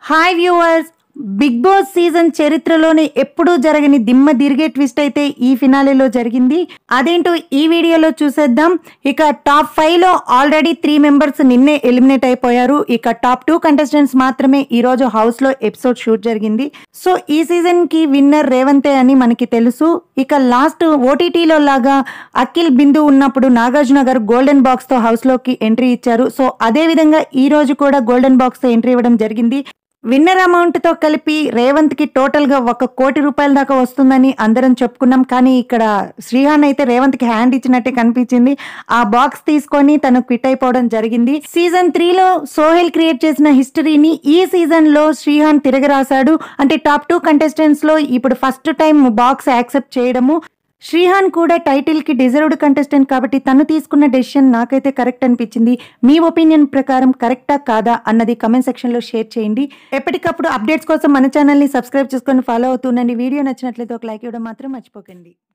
hi viewers Bigg Boss season చరిత్రలోనే ఎప్పుడూ జరగని దిమ్మ తిరిగే ట్విస్ట్ అయితే ఈ ఫినాలేలో జరిగింది అదేంటో ఈ వీడియోలో చూసేద్దాం ఇక టాప్ ఫైవ్ లో ఆల్రెడీ త్రీ మెంబర్స్ నిన్నే ఎలిమినేట్ అయిపోయారు ఇక టాప్ టూ కంటెస్టెంట్స్ మాత్రమే ఈ రోజు హౌస్ లో ఎపిసోడ్ షూట్ జరిగింది సో ఈ సీజన్ కి విన్నర్ రేవంతే అని మనకి తెలుసు ఇక లాస్ట్ ఓటీటీలో లాగా అఖిల్ బిందు ఉన్నప్పుడు నాగార్జున గారు గోల్డెన్ బాక్స్ తో హౌస్ లోకి ఎంట్రీ ఇచ్చారు సో అదే విధంగా ఈ రోజు కూడా గోల్డెన్ బాక్స్ తో ఎంట్రీ ఇవ్వడం జరిగింది విన్నర్ అమౌంట్ తో కలిపి రేవంత్ కి టోటల్ గా ఒక కోటి రూపాయల దాకా వస్తుందని అందరం చెప్పుకున్నాం కానీ ఇక్కడ శ్రీహాన్ అయితే రేవంత్ కి హ్యాండ్ ఇచ్చినట్టే కనిపించింది ఆ బాక్స్ తీసుకొని తను క్విట్ అయిపోవడం జరిగింది సీజన్ త్రీలో సోహెల్ క్రియేట్ చేసిన హిస్టరీని ఈ సీజన్ లో శ్రీహాన్ తిరగరాశాడు అంటే టాప్ టూ కంటెస్టెంట్స్ లో ఇప్పుడు ఫస్ట్ టైం బాక్స్ యాక్సెప్ట్ చేయడము శ్రీహాన్ కూడా టైటిల్ కి డిజర్వ్డ్ కంటెస్టెంట్ కాబట్టి తను తీసుకున్న డెసిషన్ నాకైతే కరెక్ట్ అనిపించింది మీ ఒపీనియన్ ప్రకారం కరెక్టా కాదా అన్నది కమెంట్ సెక్షన్ లో షేర్ చేయండి ఎప్పటికప్పుడు అప్డేట్స్ కోసం మన ఛానల్ ని సబ్స్క్రైబ్ చేసుకొని ఫాలో అవుతుండండి వీడియో నచ్చినట్లయితే ఒక లైక్ ఇవ్వడం మాత్రం మర్చిపోకండి